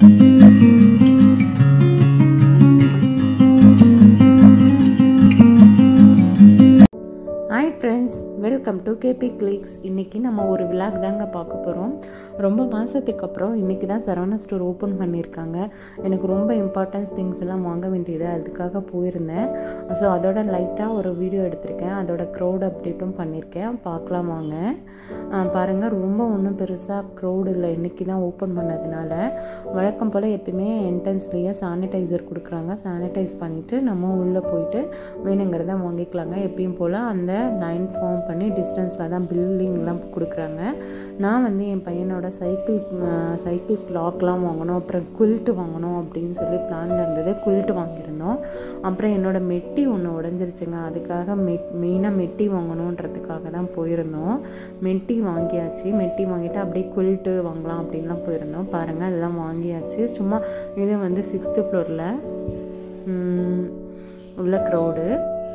hi friends welcome to KB Clicks இன்றைக்கி நம்ம ஒரு விளாக் தாங்க பார்க்க போகிறோம் ரொம்ப மாதத்துக்கு அப்புறம் இன்றைக்கி தான் சரவணா ஸ்டோர் ஓப்பன் பண்ணியிருக்காங்க எனக்கு ரொம்ப இம்பார்ட்டன்ஸ் திங்ஸ் எல்லாம் வாங்க வேண்டியது அதுக்காக போயிருந்தேன் ஸோ அதோட லைட்டாக ஒரு வீடியோ எடுத்திருக்கேன் அதோட க்ரௌட் அப்டேட்டும் பண்ணியிருக்கேன் பார்க்கலாம் வாங்க பாருங்கள் ரொம்ப ஒன்றும் பெருசாக க்ரௌட் இல்லை இன்றைக்கி தான் ஓப்பன் பண்ணதுனால வழக்கம் போல் எப்பயுமே என்ட்ரன்ஸ்லேயே சானிடைசர் கொடுக்குறாங்க சானிடைஸ் பண்ணிவிட்டு நம்ம உள்ளே போயிட்டு வேணுங்கிறத வாங்கிக்கலாங்க எப்பயும் போல் அந்த லைன் ஃபார்ம் பண்ணி டிஸ்டன்ஸில் தான் பில்லிங்லாம் கொடுக்குறாங்க நான் வந்து என் பையனோட சைக்கிள் சைக்கிள் கிளாக்லாம் வாங்கணும் அப்புறம் குல்ட்டு வாங்கணும் அப்படின்னு சொல்லி பிளானில் இருந்தது குல்ட்டு வாங்கியிருந்தோம் அப்புறம் என்னோட மெட்டி ஒன்று உடஞ்சிருச்சுங்க அதுக்காக மெட் மெயினாக மெட்டி வாங்கணுன்றதுக்காக தான் போயிருந்தோம் மெட்டி வாங்கியாச்சு மெட்டி வாங்கிட்டு அப்படியே குல்ட்டு வாங்கலாம் அப்படின்லாம் போயிருந்தோம் பாருங்கள் எல்லாம் வாங்கியாச்சு சும்மா இது வந்து சிக்ஸ்த்து ஃப்ளோரில் உள்ள க்ரௌடு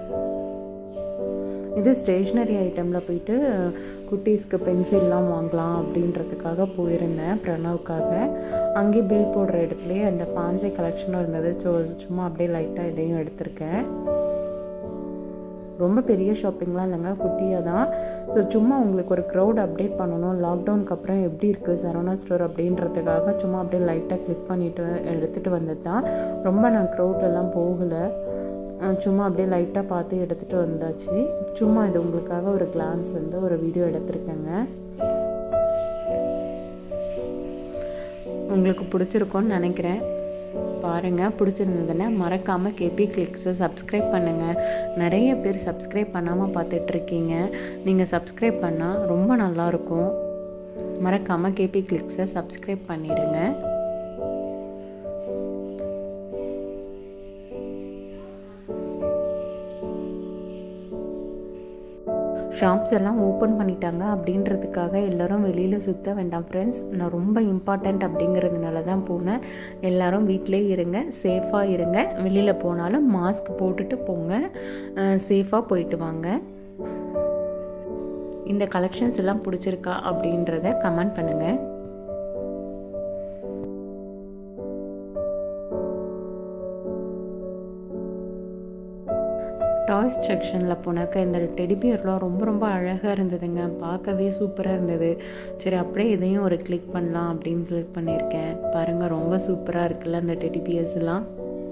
இது ஸ்டேஷ்னரி ஐட்டமில் போயிட்டு குட்டீஸ்க்கு பென்சில்லாம் வாங்கலாம் அப்படின்றதுக்காக போயிருந்தேன் பிரணவுக்காக அங்கேயே பில் போடுற இடத்துலையே அந்த பான்சை கலெக்ஷனும் இருந்தது ஸோ சும்மா அப்படியே லைட்டாக இதையும் எடுத்திருக்கேன் ரொம்ப பெரிய ஷாப்பிங்லாம் இல்லைங்க குட்டியாக தான் ஸோ சும்மா உங்களுக்கு ஒரு க்ரௌட் அப்டேட் பண்ணணும் லாக்டவுனுக்கு அப்புறம் எப்படி இருக்குது சரவணா ஸ்டோர் அப்படின்றதுக்காக சும்மா அப்படியே லைட்டாக கிளிக் பண்ணிவிட்டு எடுத்துகிட்டு வந்தது தான் ரொம்ப நான் க்ரௌட்லலாம் போகலை சும்மா அப்படியே லைட்டாக பார்த்து எடுத்துகிட்டு வந்தாச்சு சும்மா இது உங்களுக்காக ஒரு கிளான்ஸ் வந்து ஒரு வீடியோ எடுத்திருக்கேங்க உங்களுக்கு பிடிச்சிருக்கோன்னு நினைக்கிறேன் பாருங்கள் பிடிச்சிருந்ததுன்னா மறக்காமல் கேபி கிளிக்ஸை சப்ஸ்கிரைப் பண்ணுங்கள் நிறைய பேர் சப்ஸ்கிரைப் பண்ணாமல் பார்த்துட்ருக்கீங்க நீங்கள் சப்ஸ்கிரைப் பண்ணால் ரொம்ப நல்லாயிருக்கும் மறக்காமல் கேபி கிளிக்ஸை சப்ஸ்கிரைப் பண்ணிவிடுங்க ஷாப்ஸ் எல்லாம் ஓப்பன் பண்ணிட்டாங்க அப்படின்றதுக்காக எல்லோரும் வெளியில் சுற்ற வேண்டாம் ஃப்ரெண்ட்ஸ் நான் ரொம்ப இம்பார்ட்டண்ட் அப்படிங்கிறதுனால தான் போனேன் எல்லோரும் வீட்டிலே இருங்க சேஃபாக இருங்க வெளியில் போனாலும் மாஸ்க் போட்டுட்டு போங்க சேஃபாக போயிட்டு வாங்க இந்த கலெக்ஷன்ஸ் எல்லாம் பிடிச்சிருக்கா அப்படின்றத கமெண்ட் பண்ணுங்கள் டாய்ஸ் செக்ஷனில் போனாக்க இந்த டெடிபியர்லாம் ரொம்ப ரொம்ப அழகாக இருந்ததுங்க பார்க்கவே சூப்பராக இருந்தது சரி அப்படியே இதையும் ஒரு கிளிக் பண்ணலாம் அப்படின்னு கிளிக் பண்ணியிருக்கேன் பாருங்கள் ரொம்ப சூப்பராக இருக்குல்ல அந்த டெடிபியர்ஸ்லாம்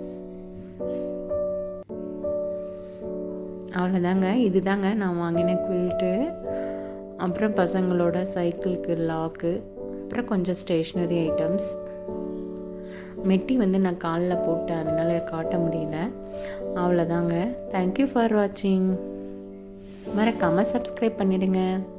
அவ்வளோதாங்க இதுதாங்க நான் வாங்கின குவில்ட்டு அப்புறம் பசங்களோட சைக்கிளுக்கு லாக்கு அப்புறம் கொஞ்சம் ஸ்டேஷ்னரி ஐட்டம்ஸ் மெட்டி வந்து நான் காலில் போட்டேன் அதனால் காட்ட முடியல அவ்வளோதாங்க தேங்க்யூ ஃபார் வாட்சிங் மறக்காமல் சப்ஸ்கிரைப் பண்ணிவிடுங்க